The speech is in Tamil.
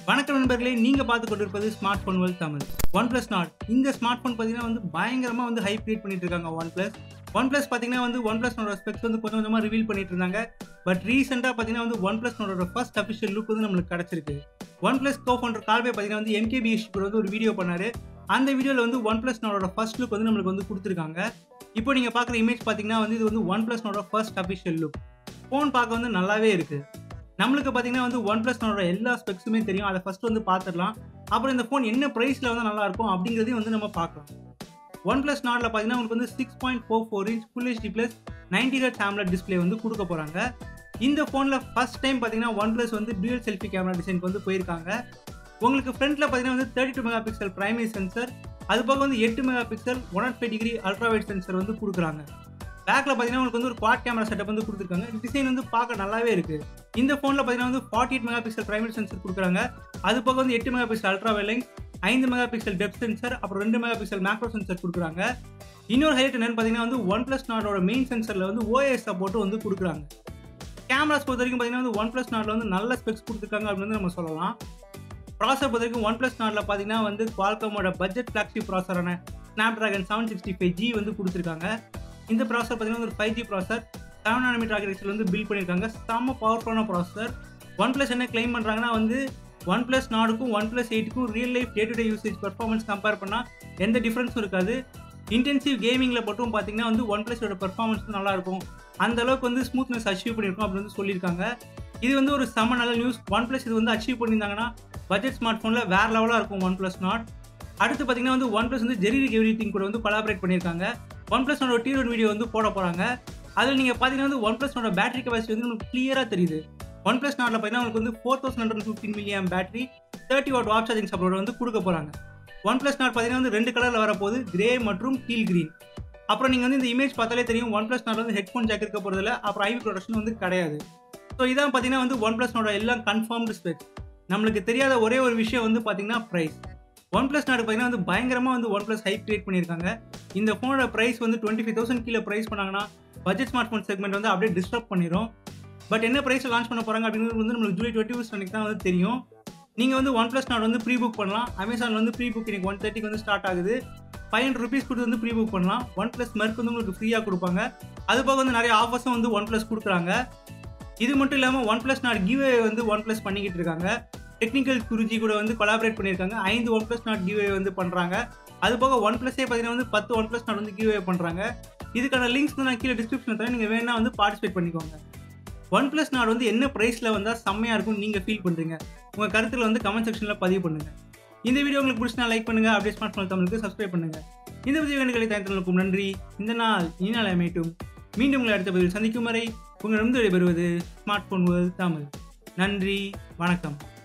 வணக்கம் நண்பர்களே நீங்க பார்த்து கொண்டிருப்பது smart phone world Tamil OnePlus Nord இந்த ஸ்மார்ட் போன் பார்த்தீங்கன்னா வந்து பயங்கரமா வந்து ஹைப் கிரியேட் பண்ணிட்டு இருக்காங்க ஒன் பிளஸ் ஒன் பிளஸ் பார்த்தீங்கன்னா வந்து ஒன் பிளஸ் நோட ஸ்பெக்ஸ் வந்து கொஞ்சம் கொஞ்சமாக ரிவீல் பண்ணிட்டு இருந்தாங்க பட் ரீசெண்டாக பார்த்தீங்கன்னா வந்து OnePlus Nord first official look வந்து நம்மளுக்கு கிடச்சிருக்கு OnePlus co-founder Carl Pei பார்த்தீங்கன்னா வந்து எம்கேபிஎஸ் வந்து ஒரு வீடியோ பண்ணாரு அந்த வீடியோவில் வந்து OnePlus Nord first look வந்து நம்மளுக்கு வந்து கொடுத்துருக்காங்க இப்போ நீங்கள் பார்க்குற இமேஜ் பார்த்தீங்கன்னா வந்து இது வந்து OnePlus Nord first official look phone பார்க்க வந்து நல்லாவே இருக்குது நம்மளுக்கு பார்த்தீங்கன்னா வந்து ஒன் ப்ளஸ்னோட எல்லா ஸ்பெக்ஸுமே தெரியும் அதை ஃபர்ஸ்ட் வந்து பார்த்துடலாம் அப்புறம் இந்த ஃபோன் என்ன ப்ரைஸில் வந்து நல்லா இருக்கும் அப்படிங்கிறதையும் வந்து நம்ம பார்க்கலாம் ஒன் ப்ளஸ் நாட்டில் பார்த்தீங்கன்னா உங்களுக்கு வந்து six point four four inch full HD plus ninety ஹெட் ஆம்லெட் டிஸ்பிளே வந்து கொடுக்க போகிறாங்க இந்த ஃபோனில் ஃபர்ஸ்ட் டைம் பார்த்தீங்கன்னா ஒன் ப்ளஸ் வந்து டியூல் செல்ஃபி கேமரா டிசைனுக்கு வந்து போயிருக்காங்க உங்களுக்கு ஃப்ரண்ட்டில் பார்த்தீங்கன்னா வந்து thirty two mega pixel primary sensor அது போக வந்து எட்டு mega pixel one not five degree ultrawide sensor வந்து கொடுக்குறாங்க பேக்கில் பார்த்தீங்கன்னா உங்களுக்கு வந்து ஒரு குவாட் கேமரா செட்டப் வந்து கொடுத்துருக்காங்க டிசைன் வந்து பார்க்க நல்லாவே இருக்குது இந்த ஃபோனில் பார்த்தீங்கன்னா வந்து forty eight mega pixel primary sensor கொடுக்குறாங்க அது போக வந்து எட்டு மெகா பிக்சல் அல்ட்ரா வெலைங் ஐந்து மெகா பிக்சல் டெப் சென்சர் அப்புறம் ரெண்டு மெகா பிக்சல் மேக்ரோ சென்சர் கொடுக்குறாங்க இன்னொரு ஹைலைட் என்னன்னு பார்த்தீங்கன்னா வந்து ஒன் ப்ளஸ் நாட்டோட மெயின் சென்சரில் வந்து ஓஎஸ் சப்போர்ட்டும் வந்து கொடுக்குறாங்க கேமராஸ் பொறுத்த வரைக்கும் பார்த்தீங்கன்னா வந்து ஒன் ப்ளஸ் நாட்டில் வந்து நல்ல ஸ்பெக்ஸ் கொடுத்துருக்காங்க அப்படின்னு வந்து நம்ம சொல்லலாம் ப்ராசர் பொறுத்த வரைக்கும் ஒன் ப்ளஸ் நாட்டில் பார்த்தீங்கன்னா வந்து குவால்கமோட பட்ஜெட் ஃப்ளாக்ஷிப் ப்ராசரான Snapdragon seven sixty five G வந்து கொடுத்துருக்காங்க இந்த ப்ராசர் பார்த்தீங்கன்னா ஒரு five G processor seven nanometre architecture வந்து பில்ட் பண்ணியிருக்காங்க செம்ம பவர்ஃபுல்லான ப்ராசர் ஒன் ப்ளஸ் என்ன கிளைம் பண்ணுறாங்கன்னா வந்து ஒன் ப்ளஸ் நாடுக்கும் ஒன் ப்ளஸ் எயிட்டுக்கும் real life day to day usage performance compare பண்ணால் எந்த டிஃப்ரென்ஸும் இருக்காது இன்டென்சிவ் கேமிங்கில் மட்டும் பார்த்தீங்கன்னா வந்து ஒன் ப்ளஸோட பர்ஃபார்மன்ஸ் நல்லா இருக்கும் அந்த அளவுக்கு வந்து ஸ்மூத்னஸ் அச்சீவ் பண்ணியிருக்கோம் அப்படின்னு வந்து சொல்லியிருக்காங்க இது வந்து ஒரு செம்ம நல்ல நியூஸ் ஒன் ப்ளஸ் இது வந்து அச்சீவ் பண்ணியிருந்தாங்கன்னா பட்ஜெட் ஸ்மார்ட் ஃபோனில் வேறு லெவலாக இருக்கும் ஒன் ப்ளஸ் நாட் அடுத்து பார்த்தீங்கன்னா வந்து ஒன் ப்ளஸ் வந்து ஜெரி எவ்ரி திங் கூட வந்து கொலாபரேட் பண்ணியிருக்காங்க ஒன் ப்ளஸ்னோட டீ ஒன் வீடியோ வந்து போட போகிறாங்க அதில் நீங்கள் பார்த்தீங்கன்னா வந்து ஒன் ப்ளஸ்னோட பேட்டரி கெப்பாசிட்டி வந்து உங்களுக்கு கிளியராக தெரியுது ஒன் ப்ளஸ் நாட்டில் பார்த்தீங்கன்னா உங்களுக்கு வந்து four thousand hundred fifteen milliamp battery thirty watt warp charging support வந்து கொடுக்க போகிறாங்க ஒன் ப்ளஸ் நாட் பார்த்தீங்கன்னா வந்து ரெண்டு கலரில் வரப்போகுது கிரே மற்றும் டீல் கிரீன் அப்புறம் நீங்கள் வந்து இந்த இமேஜ் பார்த்தாலே தெரியும் ஒன் ப்ளஸ் நாட்டில் வந்து ஹெட்ஃபோன் ஜாக் இருக்க போகிறதில்ல அப்புறம் ஐவி ப்ரொடக்ஷன் வந்து கிடையாது ஸோ இதான் பார்த்தீங்கன்னா வந்து ஒன் ப்ளஸ்னோட எல்லாம் கன்ஃபார்ம்டு ஸ்பெக்ஸ் நம்மளுக்கு தெரியாத ஒரே ஒரு விஷயம் வந்து பார்த்தீங்கன்னா ப்ரைஸ் ஒன் ப்ளஸ் நாடு பார்த்தீங்கன்னா வந்து பயங்கரமாக வந்து ஒன் ப்ளஸ் ஹைப் கிரியேட் பண்ணியிருக்காங்க இந்த ஃபோனோட ப்ரைஸ் வந்து டுவெண்ட்டி ஃபைவ் தௌசண்ட் கீழே ப்ரைஸ் பண்ணாங்கன்னா பட்ஜெட் ஸ்மார்ட் ஃபோன் செக்மெண்ட் வந்து அப்படியே டிஸ்டர்ப் பண்ணிடும் பட் என்ன ப்ரைஸில் லான்ச் பண்ண போகிறாங்க அப்படிங்கிறது வந்து நம்மளுக்கு ஜூலை டுவெண்ட்டி ஃபஸ்ட் அன்றைக்கி தான் வந்து தெரியும் நீங்கள் வந்து ஒன் ப்ளஸ் நாட் வந்து ப்ரீ புக் பண்ணலாம் அமேசான் வந்து ப்ரீ புக் இன்னைக்கு ஒன் தேர்ட்டிக்கு வந்து ஸ்டார்ட் ஆகுது ஃபைவ் ஹண்ட்ரட் ருபீஸ் கொடுத்து வந்து ப்ரீ புக் பண்ணலாம் ஒன் ப்ளஸ் மெர்க் வந்து உங்களுக்கு ஃப்ரீயாக கொடுப்பாங்க அது போக வந்து நிறைய ஆஃபர்ஸும் வந்து ஒன் ப்ளஸ் கொடுக்குறாங்க இது மட்டும் இல்லாமல் ஒன் ப்ளஸ் நாட் கிவ்வே வந்து ஒன் ப்ளஸ் பண்ணிக்கிட்டு இருக்காங்க டெக்னிக்கல் குருஜி கூட வந்து கொலாபரேட் பண்ணியிருக்காங்க ஐந்து ஒன் ப்ளஸ் நாட் கிவ்வே வந்து பண்ணுறாங்க அது போக ஒன் ப்ளஸே பார்த்தீங்கன்னா வந்து பத்து ஒன் ப்ளஸ் நாட் வந்து கிவ்வே பண்ணுறாங்க இதுக்கான லிங்க்ஸ் வந்து நான் கீழே டிஸ்கிரிப்ஷனில் தரேன் நீங்கள் வேணா வந்து பார்ட்டிசிபேட் பண்ணிக்கோங்க ஒன் ப்ளஸ் நாட் வந்து என்ன ப்ரைஸில் வந்தால் செம்மையாக இருக்கும்னு நீங்கள் ஃபீல் பண்ணுறீங்க உங்கள் கருத்தில் வந்து கமெண்ட் செக்ஷனில் பதிவு பண்ணுங்கள் இந்த வீடியோ உங்களுக்கு பிடிச்சினா லைக் பண்ணுங்கள் அப்படியே ஸ்மார்ட் ஃபோன் தமிழுக்கு சப்ஸ்கிரைப் பண்ணுங்கள் இந்த பதிவு வேண்டுகளை தயத்தலுக்கும் நன்றி இந்த நாள் இனி நாள் அமையட்டும் மீண்டும் உங்களை அடுத்த பதிவில் சந்திக்கும் வரை உங்களிடம் விடைபெறுவது ஸ்மார்ட் ஃபோன் தமிழ் நன்றி வணக்கம்